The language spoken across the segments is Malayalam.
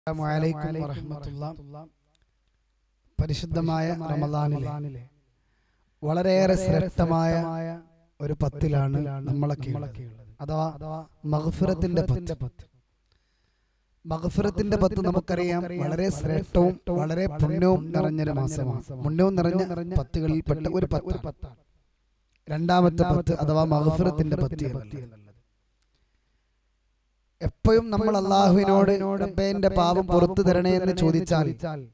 അസ്സലാമു അലൈക്കും വറഹ്മത്തുള്ളാ. പരിശുദ്ധമായ റമദാനിലെ വളരെയേറെ ശ്രേഷ്ഠമായ ഒരു പത്തിലാണ് നമ്മളൊക്കെ ഉള്ളത്. അഥവാ മഗ്ഫിറത്തിന്റെ പത്ത് മഗ്ഫിറത്തിന്റെ പത്ത് നമുക്കറിയാം വളരെ ശ്രേഷ്ഠവും വളരെ പുണ്യവും നിറഞ്ഞൊരു മാസമാണ് പുണ്യവും നിറഞ്ഞ പത്തുകളിൽപ്പെട്ട ഒരു പത്ത് രണ്ടാമത്തെ പത്ത് അഥവാ മഗ്ഫിറത്തിന്റെ പത്ത് എന്നുള്ളത് എപ്പോഴും നമ്മൾ അള്ളാഹുവിനോട് റബ്ബേന്റെ പാപം പുറത്തു തരണേ എന്ന് ചോദിച്ചാൽ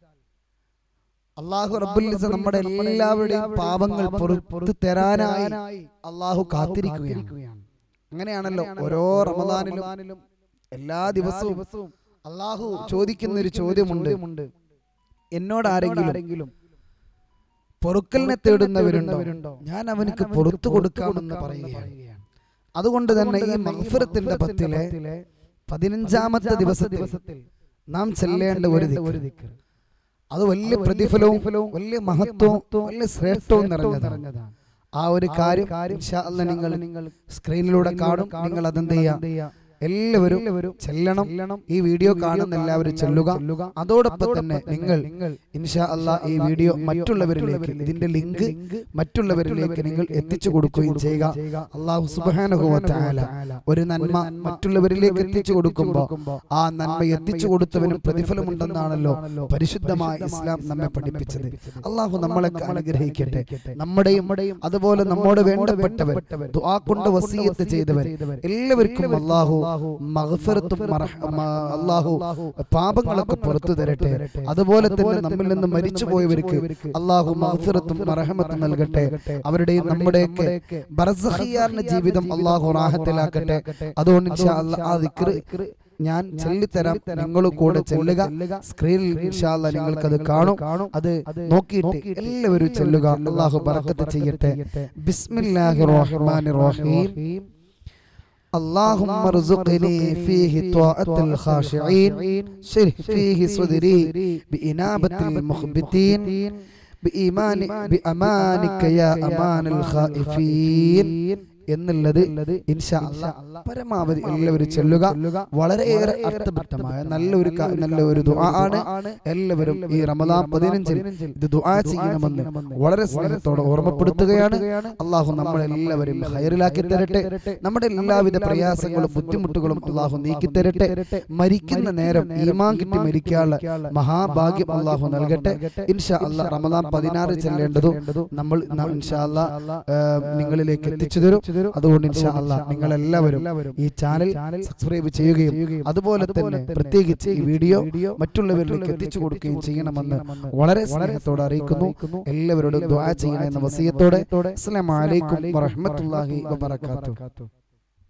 അള്ളാഹു റബ്ബുൽ നമ്മുടെ എല്ലാവരുടെയും പാപങ്ങൾ പുറത്തു തരാനായി അള്ളാഹു കാത്തിരിക്കുകയാണ് അങ്ങനെയാണല്ലോ ഓരോ റമദാനിലും എല്ലാ ദിവസവും അള്ളാഹു ചോദിക്കുന്ന ഒരു ചോദ്യമുണ്ട് എന്നോട് ആരെങ്കിലും പൊറുക്കലിനെ തേടുന്നവരുണ്ടോ ഞാൻ അവനക്ക് പുറത്തു കൊടുക്കാമെന്ന് പറയുകയാണ് അതുകൊണ്ട് തന്നെ ഈ മഗ്ഫിറത്തിന്റെ പത്തിലെ പതിനഞ്ചാമത്തെ ദിവസത്തിൽ നാം ചെല്ലേണ്ട ഒരു ദിക്ർ അത് വലിയ പ്രതിഫലവും വലിയ മഹത്വവും വലിയ ശ്രേഷ്ഠവും നിറഞ്ഞതാണ് ആ ഒരു കാര്യം ഇൻഷാ അല്ലാ നിങ്ങൾ സ്ക്രീനിലൂടെ കാണും നിങ്ങൾ അതെന്ത് ചെയ്യാം എല്ലാവരും ചെല്ലണം ഈ വീഡിയോ കാണുന്ന എല്ലാവരും ചെല്ലുക അതോടൊപ്പം തന്നെ നിങ്ങൾ ഇൻഷാ അല്ലാ ഈ വീഡിയോ മറ്റുള്ളവരിലേക്ക് ഇതിന്റെ ലിങ്ക് മറ്റുള്ളവരിലേക്ക് നിങ്ങൾ എത്തിച്ചു കൊടുക്കുകയും ചെയ്യുക അള്ളാഹു സുബാനുഭവത്തായാല ഒരു നന്മ മറ്റുള്ളവരിലേക്ക് എത്തിച്ചു കൊടുക്കുമ്പോൾ ആ നന്മ എത്തിച്ചു കൊടുത്തവനും പ്രതിഫലമുണ്ടെന്നാണല്ലോ പരിശുദ്ധമായ ഇസ്ലാം നമ്മെ പഠിപ്പിച്ചത് അള്ളാഹു നമ്മളെ അനുഗ്രഹിക്കട്ടെ നമ്മുടെയും അതുപോലെ നമ്മോട് വേണ്ടപ്പെട്ടവർ ദുആ കൊണ്ട് വസീയത്ത് ചെയ്തവർ എല്ലാവർക്കും അള്ളാഹു മഗ്ഫിറത്തും മറഹ- മ- അള്ളാഹു പാപങ്ങളൊക്കെ പുറത്തു തരട്ടെ അതുപോലെ തന്നെ നമ്മിൽ നിന്ന് മരിച്ചുപോയവർക്ക് അള്ളാഹു മഗ്ഫിറത്തും മറഹമത്തും നൽകട്ടെ അവരുടെയും നമ്മുടെയൊക്കെ ബർസഖിയാറിന്റെ ജീവിതം അള്ളാഹു റാഹത്തിലാക്കട്ടെ അതുകൊണ്ട് ഇൻഷാ അല്ലാ ആ ദിക്ർ ഞാൻ ചൊല്ലിത്തരാം നിങ്ങൾ കൂടെ ചെല്ലുക സ്ക്രീനിൽ ഇൻഷാ അല്ലാ നിങ്ങൾക്കത് കാണും അത് നോക്കിയിട്ട് എല്ലാവരും ചെല്ലുക അള്ളാഹു ബറക്കത്ത് ചെയ്യട്ടെ ബിസ്മില്ലാഹിർ റഹ്മാനിർ റഹീം اللهم ارزقني فيه طاعة الخاشعين شرح فيه صدري بإنابة المخبتين بإيمان بأمانك يا أمان الخائفين എന്നുള്ളത് ഇൻഷാ അല്ലാ പരമാവധി എല്ലാവരും ചെല്ലുക വളരെയേറെ അർത്ഥവത്തമായ നല്ലൊരു കാ- നല്ല ഒരു ദുആ ആണ് എല്ലാവരും ഈ റമദാൻ പതിനഞ്ചിൽ ഇത് ദുആ ചെയ്യണമെന്ന് വളരെ സ്നേഹത്തോടെ ഓർമ്മപ്പെടുത്തുകയാണ് അള്ളാഹു നമ്മളെല്ലാവരും ഹൈറിലാക്കി തരട്ടെ നമ്മുടെ എല്ലാവിധ പ്രയാസങ്ങളും ബുദ്ധിമുട്ടുകളും അള്ളാഹു നീക്കി തരട്ടെ മരിക്കുന്ന നേരം ഈമാൻ കിട്ടി മരിക്കാനുള്ള മഹാഭാഗ്യം അള്ളാഹു നൽകട്ടെ ഇൻഷാ അല്ലാ റമദാൻ പതിനാറ് ചെല്ലേണ്ടതും നമ്മൾ ന- ഇൻഷാ അല്ലാ ഏഹ്, നിങ്ങളിലേക്ക് എത്തിച്ചു തരും അതുകൊണ്ട് ഇൻഷാ അല്ലാ നിങ്ങൾ എല്ലാവരും ഈ ചാനൽ സബ്സ്ക്രൈബ് ചെയ്യുകയും അതുപോലെ തന്നെ പ്രത്യേകിച്ച് ഈ വീഡിയോ മറ്റുള്ളവരിലേക്ക് എത്തിച്ചു കൊടുക്കുകയും ചെയ്യണമെന്ന് വളരെ സ്നേഹത്തോടെ അറിയിക്കുന്നു എല്ലാവരോടും ദ്വാ ചെയ്യണമെന്ന വസീയത്തോടെ അസ്സലാമു അലൈക്കും വറഹ്മത്തുള്ളാഹി വബറകാതുഹു